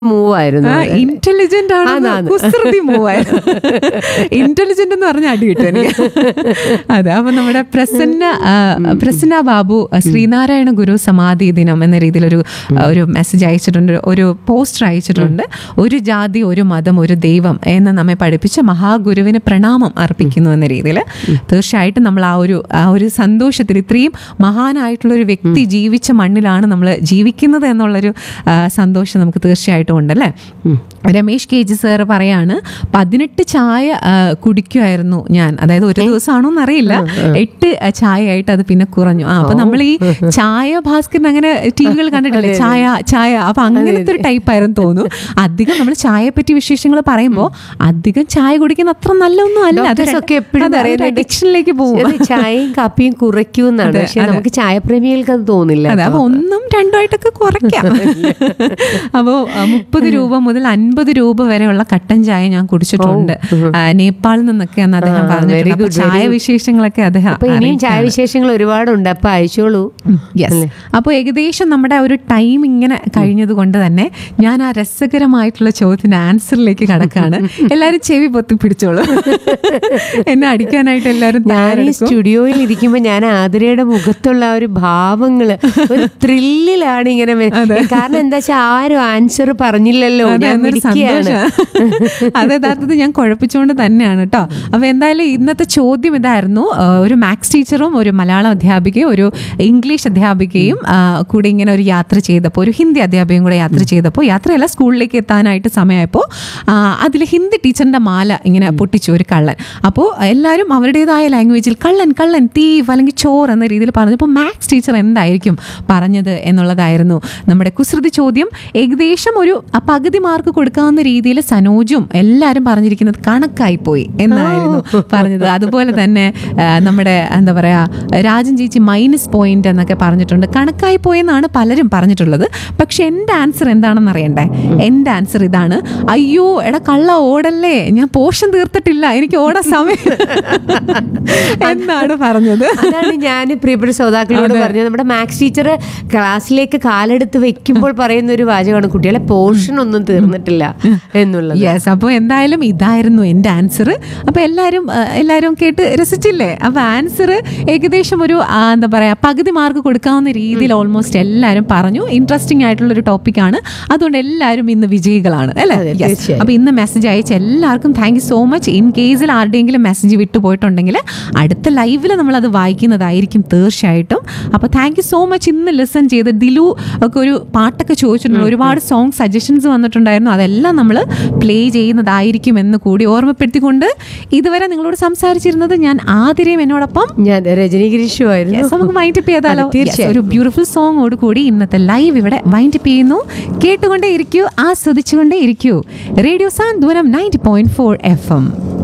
Move ആയിരുന്നു intelligent ആണ് ആന്നാന്ന്. കുസൃതി മൂവായിരുന്നു ഇന്റലിജന്റ് എന്ന് പറഞ്ഞ അടി കിട്ടും എനിക്ക് അതെ അപ്പൊ നമ്മുടെ പ്രസന്ന ആ, പ്രസന്ന ബാബു ആ, ശ്രീനാരായണ ഗുരു സമാധി ദിനം എന്ന രീതിയിൽ ഒരു ആ, ഒരു മെസ്സേജ് അയച്ചിട്ടുണ്ട് ഒരു പോസ്റ്റർ അയച്ചിട്ടുണ്ട് ഒരു ജാതി ഒരു മതം ഒരു ദൈവം എന്ന് നമ്മെ പഠിപ്പിച്ച മഹാഗുരുവിന് പ്രണാമം അർപ്പിക്കുന്നു എന്ന രീതിയിൽ തീർച്ചയായിട്ടും നമ്മൾ ആ ഒരു ആ ഒരു സന്തോഷത്തിൽ ഇത്രയും മഹാനായിട്ടുള്ള ഒരു വ്യക്തി ജീവിച്ച മണ്ണിലാണ് നമ്മൾ ജീവിക്കുന്നത് എന്നുള്ളൊരു ആ, സന്തോഷം നമുക്ക് തീർച്ചയായിട്ടും ഉണ്ടല്ലേ രമേഷ് കെ ജി സാർ പറയാണ് പതിനെട്ട് ചായ ആ, കുടിക്കുമായിരുന്നു ഞാൻ അതായത് ഒരു ദിവസമാണോ എന്നറിയില്ല എട്ട് ആ, ചായ ആയിട്ട് അത് പിന്നെ കുറഞ്ഞു ആ അപ്പൊ നമ്മൾ ഈ ചായ ഭാസ്കരൻ അങ്ങനെ ടി വികൾ കണ്ടിട്ടില്ലേ ചായ ചായ അപ്പൊ അങ്ങനത്തെ ഒരു ടൈപ്പ് ആയിരുന്നു തോന്നുന്നു അധികം നമ്മൾ ചായയെ പറ്റി വിശേഷങ്ങൾ പറയുമ്പോൾ അധികം ചായ കുടിക്കുന്ന അത്ര നല്ലൊന്നും അല്ല Doctors ഒക്കെ എപ്പോഴും പറയുന്നുണ്ട് അഡിക്ഷനിലേക്ക് പോകും അത് ചായയും കാപ്പിയും കുറയ്ക്കൂന്നാണ് പക്ഷെ നമുക്ക് ചായപ്രേമികൾക്ക് അത് തോന്നില്ല അതെ അപ്പൊ ഒന്നും രണ്ടുമായിട്ടൊക്കെ കുറയ്ക്കാം അപ്പോ മുപ്പത് രൂപ മുതൽ അൻപത് രൂപ വരെയുള്ള കട്ടൻ ചായ ഞാൻ കുടിച്ചിട്ടുണ്ട് ആ, നേപ്പാളിൽ നിന്നൊക്കെയാണ് അദ്ദേഹം പറഞ്ഞിട്ടുണ്ട് അപ്പൊ ചായ വിശേഷങ്ങളൊക്കെ അദ്ദേഹം അപ്പൊ ഇനിയും ചായ വിശേഷങ്ങൾ ഒരുപാടുണ്ട് അപ്പൊ അയച്ചോളൂ യെസ് അപ്പോൾ ഏകദേശം നമ്മുടെ ആ ഒരു ടൈം ഇങ്ങനെ കഴിഞ്ഞത് കൊണ്ട് തന്നെ ഞാൻ ആ രസകരമായിട്ടുള്ള ചോദ്യത്തിന്റെ ആൻസറിലേക്ക് കടക്കാണ് എല്ലാരും ചെവി പൊത്തി പിടിച്ചോളൂ എന്നെ അടിക്കാനായിട്ട് എല്ലാരും ഞാൻ ഈ തയ്യാറെടുക്കും സ്റ്റുഡിയോയിൽ ഇരിക്കുമ്പോ ഞാൻ ആതിരയുടെ മുഖത്തുള്ള ആ ഒരു ഭാവങ്ങള് ഒരു ത്രില്ലിലാണ് ഇങ്ങനെ വെ- കാരണം എന്താ വെച്ചാൽ ആരും ആൻസർ പറഞ്ഞില്ലല്ലോ അതെ, ഞാൻ എന്നൊരു ഇരിക്കുകയാണ് സന്തോഷം. അത് യഥാർത്ഥത്തിൽ ഞാൻ കുഴപ്പിച്ചുകൊണ്ട് തന്നെയാണ് കേട്ടോ അപ്പൊ എന്തായാലും ഇന്നത്തെ ചോദ്യം ഇതായിരുന്നു ആ, ഒരു മാത്സ് ടീച്ചറും ഒരു മലയാളം അധ്യാപികയും ഒരു ഇംഗ്ലീഷ് അധ്യാപികയും ആ, കൂടി ഇങ്ങനെ ഒരു യാത്ര ചെയ്തപ്പോൾ ഒരു ഹിന്ദി അധ്യാപികയും കൂടെ യാത്ര ചെയ്തപ്പോൾ യാത്രയല്ല സ്കൂളിലേക്ക് എത്താനായിട്ട് സമയമായപ്പോൾ അതിൽ ഹിന്ദി ടീച്ചറിന്റെ മാല ഇങ്ങനെ പൊട്ടിച്ചു ഒരു കള്ളൻ അപ്പോൾ എല്ലാവരും അവരുടേതായ ലാംഗ്വേജിൽ കള്ളൻ കള്ളൻ തീവ് അല്ലെങ്കിൽ ചോർ എന്ന രീതിയിൽ പറഞ്ഞപ്പോൾ മാത്സ് ടീച്ചർ എന്തായിരിക്കും പറഞ്ഞത് എന്നുള്ളതായിരുന്നു നമ്മുടെ കുസൃതി ചോദ്യം ഏകദേശം ഒരു ആ പകുതി മാർക്ക് കൊടുക്കാവുന്ന രീതിയിൽ സനോജും എല്ലാവരും പറഞ്ഞിരിക്കുന്നത് കണക്കായി പോയി എന്നായിരുന്നു പറഞ്ഞത് അതുപോലെ തന്നെ ആ, നമ്മുടെ എന്താ പറയാ രാജൻ ചേച്ചി മൈനസ് പോയിന്റ് എന്നൊക്കെ പറഞ്ഞിട്ടുണ്ട് കണക്കായി പോയെന്നാണ് പലരും പറഞ്ഞിട്ടുള്ളത് പക്ഷെ എൻ്റെ ആൻസർ എന്താണെന്ന് അറിയണ്ടേ എൻ്റെ ആൻസർ ഇതാണ് അയ്യോ എടാ കള്ള ഓടല്ലേ ഞാൻ പോഷൻ തീർത്തിട്ടില്ല എനിക്ക് ഓടാൻ സമയം എന്നാണ് പറഞ്ഞത് അതാണ് ഞാൻ പ്രിയപ്പെട്ട ശ്രോതാക്കളോട് പറഞ്ഞത് നമ്മുടെ മാത്സ് ടീച്ചർ ക്ലാസ്സിലേക്ക് കാലെടുത്ത് വെക്കുമ്പോൾ പറയുന്ന ഒരു വാചകമാണ് കുട്ടികളെ പോർഷൻ ഒന്നും തീർന്നിട്ടില്ല എന്നുള്ളത് യെസ് അപ്പോൾ എന്തായാലും ഇതായിരുന്നു എൻ്റെ ആൻസർ അപ്പോൾ എല്ലാവരും ആ, എല്ലാവരും കേട്ട് രസിച്ചില്ലേ അപ്പോൾ ആൻസർ ഏകദേശം ഒരു ആ, എന്താ പറയുക പകുതി മാർക്ക് കൊടുക്കാവുന്ന രീതിയിൽ ഓൾമോസ്റ്റ് എല്ലാവരും പറഞ്ഞു ഇൻട്രസ്റ്റിംഗ് ആയിട്ടുള്ള ഒരു ടോപ്പിക്കാണ് അതുകൊണ്ട് എല്ലാവരും ഇന്ന് വിജയികളാണ് അല്ലേ അതെ, Yes. തീർച്ചയായും. അപ്പോൾ ഇന്ന് മെസ്സേജ് അയച്ച എല്ലാവർക്കും thank you so much in കേസിൽ ആരുടെയെങ്കിലും മെസ്സേജ് വിട്ടുപോയിട്ടുണ്ടെങ്കിൽ അടുത്ത ലൈവിൽ നമ്മൾ അത് വായിക്കുന്നതായിരിക്കും തീർച്ചയായിട്ടും അപ്പോൾ താങ്ക് യു സോ മച്ച് ഇന്ന് ലിസൺ ചെയ്ത് ദിലു ഒക്കെ ഒരു പാട്ടൊക്കെ ചോദിച്ചിട്ടുണ്ട് ഒരുപാട് സോങ് സജഷൻസ് വന്നിട്ടുണ്ടായിരുന്നു അതെല്ലാം നമ്മൾ പ്ലേ ചെയ്യുന്നതായിരിക്കും എന്ന് കൂടി ഓർമ്മപ്പെടുത്തിക്കൊണ്ട് ഇതുവരെ നിങ്ങളോട് സംസാരിച്ചിരുന്നത് ഞാൻ ആതിരയും എന്നോടൊപ്പം ഞാൻ രജനി ഗിരീഷുമായിരുന്നു Yes, നമുക്ക് വൈൻഡ് അപ്പ് ചെയ്താലോ അതെ, തീർച്ചയായും. Yes, ഒരു ബ്യൂട്ടിഫുൾ സോങ്ങോട് കൂടി ഇന്നത്തെ ലൈവ് ഇവിടെ വൈൻഡ് അപ്പ് ചെയ്യുന്നു കേട്ടുകൊണ്ടേ ഇരിക്കൂ ആസ്വദിച്ചുകൊണ്ടേ ഇരിക്കൂ radio Santhwanam ninety point four F M